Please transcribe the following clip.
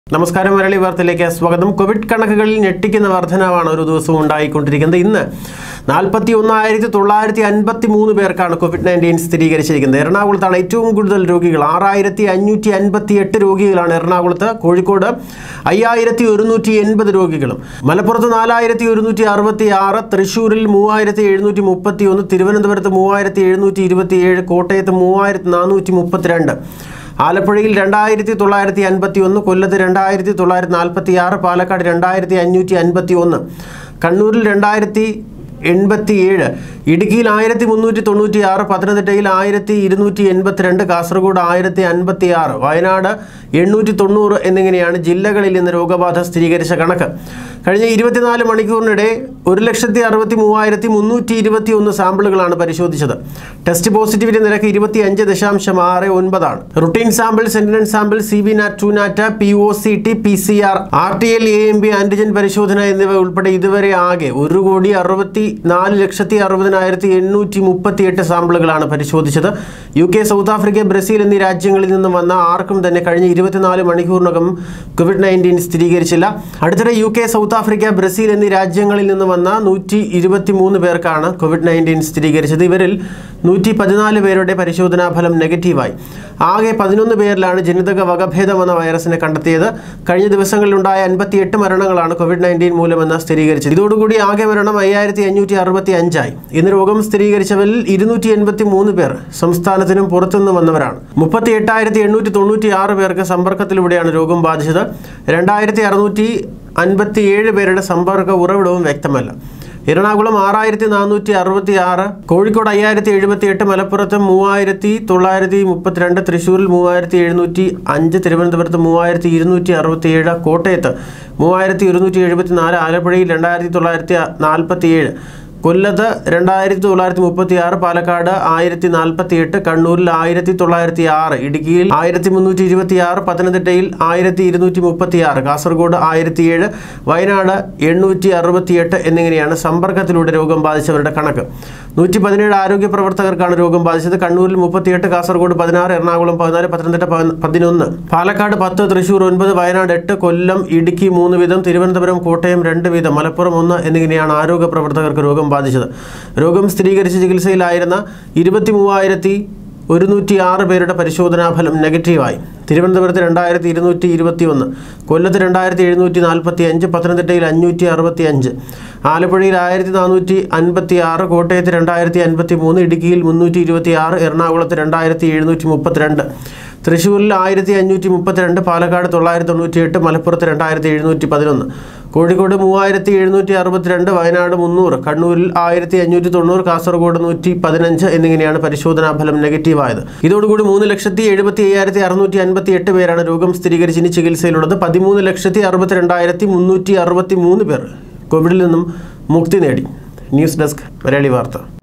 നമസ്കാരം മലയാളി വാർത്തയിലേക്ക് സ്വാഗതം കോവിഡ് കണക്കുകളിൽ ഞെട്ടിക്കുന്ന വർധനവാണ് ഒരു ദിവസവും ഉണ്ടായിക്കൊണ്ടിരിക്കുന്നത് ഇന്ന് നാൽപ്പത്തി ഒന്നായിരത്തി തൊള്ളായിരത്തി അൻപത്തി മൂന്ന് പേർക്കാണ് കോവിഡ് നയൻറ്റീൻ സ്ഥിരീകരിച്ചിരിക്കുന്നത് എറണാകുളത്താണ് ഏറ്റവും കൂടുതൽ രോഗികൾ ആറായിരത്തി അഞ്ഞൂറ്റി അൻപത്തി എട്ട് രോഗികളാണ് എറണാകുളത്ത് കോഴിക്കോട് അയ്യായിരത്തി ഒരുന്നൂറ്റി എൺപത് രോഗികളും മലപ്പുറത്ത് നാലായിരത്തി ഒരുന്നൂറ്റി അറുപത്തി ആറ് തൃശ്ശൂരിൽ മൂവായിരത്തി എഴുന്നൂറ്റി മുപ്പത്തി ഒന്ന് തിരുവനന്തപുരത്ത് മൂവായിരത്തി എഴുന്നൂറ്റി ഇരുപത്തി ഏഴ് കോട്ടയത്ത് മൂവായിരത്തി നാനൂറ്റി മുപ്പത്തിരണ്ട് ആലപ്പുഴയിൽ രണ്ടായിരത്തി തൊള്ളായിരത്തി അൻപത്തി ഒന്ന് കൊല്ലത്ത് രണ്ടായിരത്തി തൊള്ളായിരത്തി നാൽപ്പത്തി ആറ് പാലക്കാട് രണ്ടായിരത്തി അഞ്ഞൂറ്റി അൻപത്തി ഒന്ന് കണ്ണൂരിൽ രണ്ടായിരത്തി എൺപത്തി ഏഴ് ഇടുക്കിയിൽ ആയിരത്തി മുന്നൂറ്റി തൊണ്ണൂറ്റി ആറ് പത്തനംതിട്ടയിൽ ആയിരത്തി ഇരുന്നൂറ്റി എൺപത്തിരണ്ട് കാസർഗോഡ് ആയിരത്തി അൻപത്തി ആറ് വയനാട് എണ്ണൂറ്റി തൊണ്ണൂറ് എന്നിങ്ങനെയാണ് ജില്ലകളിൽ നിന്ന് രോഗബാധ സ്ഥിരീകരിച്ച കണക്ക് കഴിഞ്ഞ ഇരുപത്തിനാല് മണിക്കൂറിനിടെ ഒരു ലക്ഷത്തി അറുപത്തി മൂവായിരത്തി മുന്നൂറ്റി ഇരുപത്തി ഒന്ന് സാമ്പിളുകളാണ് പരിശോധിച്ചത് ടെസ്റ്റ് പോസിറ്റിവിറ്റി നിരക്ക് ഇരുപത്തി അഞ്ച് ദശാംശം ആറ് ഒൻപതാണ് routine sample sentinel sample C B NAAT truenat P O C T P C R R T L A M B antigen പരിശോധന എന്നിവ ഉൾപ്പെടെ ഇതുവരെ ആകെ ഒരു കോടി അറുപത്തി നാല് ലക്ഷത്തി അറുപതിനായിരത്തി എണ്ണൂറ്റി മുപ്പത്തി എട്ട് സാമ്പിളുകളാണ് പരിശോധിച്ചത് U K South Africa Brazil എന്നീ രാജ്യങ്ങളിൽ നിന്നും വന്ന ആർക്കും തന്നെ കഴിഞ്ഞ ഇരുപത്തിനാല് മണിക്കൂറിനകം കോവിഡ് നയൻറ്റീൻ സ്ഥിരീകരിച്ചില്ല അടുത്തിടെ U K South Africa Brazil എന്നീ രാജ്യങ്ങളിൽ നിന്ന് വന്ന നൂറ്റി ഇരുപത്തി മൂന്ന് പേർക്കാണ് കോവിഡ് നയൻറ്റീൻ സ്ഥിരീകരിച്ചത് ഇവരിൽ നൂറ്റി പതിനാല് പേരുടെ പരിശോധനാ ഫലം നെഗറ്റീവായി ആകെ പതിനൊന്ന് പേരിലാണ് ജനിതക വകഭേദം എന്ന വൈറസിനെ കണ്ടെത്തിയത് കഴിഞ്ഞ ദിവസങ്ങളിലുണ്ടായ അൻപത്തിയെട്ട് മരണങ്ങളാണ് കോവിഡ് നയൻറ്റീൻ മൂലമെന്ന് സ്ഥിരീകരിച്ചത് ഇതോടുകൂടി ആകെ മരണം അയ്യായിരത്തി അഞ്ഞൂറ്റി അറുപത്തി അഞ്ചായി ഇന്ന് രോഗം സ്ഥിരീകരിച്ചവരിൽ ഇരുന്നൂറ്റി എൺപത്തി മൂന്ന് പേർ സംസ്ഥാനത്തിനും പുറത്തുനിന്ന് വന്നവരാണ് മുപ്പത്തി എട്ടായിരത്തി എണ്ണൂറ്റി തൊണ്ണൂറ്റി ആറ് പേർക്ക് സമ്പർക്കത്തിലൂടെയാണ് രോഗം ബാധിച്ചത് രണ്ടായിരത്തി അറുന്നൂറ്റി അൻപത്തി ഏഴ് പേരുടെ സമ്പർക്ക ഉറവിടവും വ്യക്തമല്ല എറണാകുളം ആറായിരത്തി നാനൂറ്റി അറുപത്തി ആറ് കോഴിക്കോട് അയ്യായിരത്തി എഴുപത്തി എട്ട് മലപ്പുറത്ത് മൂവായിരത്തി തൊള്ളായിരത്തി മുപ്പത്തിരണ്ട് തൃശ്ശൂരിൽ മൂവായിരത്തി എഴുന്നൂറ്റി അഞ്ച് തിരുവനന്തപുരത്ത് മൂവായിരത്തി ഇരുന്നൂറ്റി അറുപത്തി ഏഴ് കോട്ടയത്ത് മൂവായിരത്തി ഒരുന്നൂറ്റി എഴുപത്തി നാല് ആലപ്പുഴയിൽ രണ്ടായിരത്തി തൊള്ളായിരത്തി നാൽപ്പത്തി ഏഴ് കൊല്ലത്ത് രണ്ടായിരത്തി തൊള്ളായിരത്തി മുപ്പത്തി ആറ് പാലക്കാട് ആയിരത്തി നാൽപ്പത്തി എട്ട് കണ്ണൂരിൽ ആയിരത്തി തൊള്ളായിരത്തി ആറ് ഇടുക്കിയിൽ ആയിരത്തി മുന്നൂറ്റി ഇരുപത്തി ആറ് പത്തനംതിട്ടയിൽ ആയിരത്തി ഇരുന്നൂറ്റി മുപ്പത്തി ആറ് കാസർഗോഡ് ആയിരത്തി ഏഴ് വയനാട് എണ്ണൂറ്റി അറുപത്തി എട്ട് എന്നിങ്ങനെയാണ് സമ്പർക്കത്തിലൂടെ രോഗം ബാധിച്ചവരുടെ കണക്ക് നൂറ്റി പതിനേഴ് ആരോഗ്യ പ്രവർത്തകർക്കാണ് രോഗം ബാധിച്ചത് കണ്ണൂരിൽ മുപ്പത്തിയെട്ട് കാസർഗോഡ് പതിനാറ് എറണാകുളം പതിനാല് പത്തനംതിട്ട പതി- പതിനൊന്ന് പാലക്കാട് പത്ത് തൃശൂർ ഒൻപത് വയനാട് എട്ട് കൊല്ലം ഇടുക്കി മൂന്ന് വീതം തിരുവനന്തപുരം കോട്ടയം രണ്ട് വീതം മലപ്പുറം ഒന്ന് എന്നിങ്ങനെയാണ് ആരോഗ്യ പ്രവർത്തകർക്ക് രോഗം ബാധിച്ചത് രോഗം സ്ഥിരീകരിച്ച് ചികിത്സയിലായിരുന്ന ഇരുപത്തി മൂവായിരത്തി ഒരുന്നൂറ്റി ആറ് പേരുടെ പരിശോധനാ ഫലം നെഗറ്റീവായി തിരുവനന്തപുരത്ത് രണ്ടായിരത്തി ഇരുന്നൂറ്റി ഇരുപത്തി ഒന്ന് കൊല്ലത്ത് രണ്ടായിരത്തി എഴുന്നൂറ്റി നാൽപ്പത്തി അഞ്ച് പത്തനംതിട്ടയിൽ അഞ്ഞൂറ്റി അറുപത്തി അഞ്ച് ആലപ്പുഴയിൽ ആയിരത്തി നാനൂറ്റി അൻപത്തി ആറ് കോട്ടയത്ത് രണ്ടായിരത്തി അൻപത്തി മൂന്ന് ഇടുക്കിയിൽ മുന്നൂറ്റി ഇരുപത്തി ആറ് എറണാകുളത്ത് രണ്ടായിരത്തി എഴുന്നൂറ്റി മുപ്പത്തിരണ്ട് തൃശ്ശൂരിൽ ആയിരത്തി അഞ്ഞൂറ്റി മുപ്പത്തിരണ്ട് പാലക്കാട് തൊള്ളായിരത്തി തൊണ്ണൂറ്റി എട്ട് മലപ്പുറത്ത് രണ്ടായിരത്തി എഴുന്നൂറ്റി പതിനൊന്ന് കോഴിക്കോട് മൂവായിരത്തി എഴുന്നൂറ്റി അറുപത്തിരണ്ട് വയനാട് മുന്നൂറ് കണ്ണൂരിൽ ആയിരത്തി അഞ്ഞൂറ്റി തൊണ്ണൂറ് കാസർഗോഡ് നൂറ്റി പതിനഞ്ച് എന്നിങ്ങനെയാണ് പരിശോധനാ ഫലം നെഗറ്റീവായത് ഇതോടുകൂടി മൂന്ന് ലക്ഷത്തി എഴുപത്തി അയ്യായിരത്തി അറുന്നൂറ്റി അൻപത്തി എട്ട് പേരാണ് രോഗം സ്ഥിരീകരിച്ച് ഇനി ചികിത്സയിലുള്ളത് പതിമൂന്ന് ലക്ഷത്തി അറുപത്തിരണ്ടായിരത്തി മുന്നൂറ്റി അറുപത്തി മൂന്ന് പേർ കോവിഡിൽ നിന്നും മുക്തി നേടി ന്യൂസ് ഡെസ്ക് മലയാളി വാർത്ത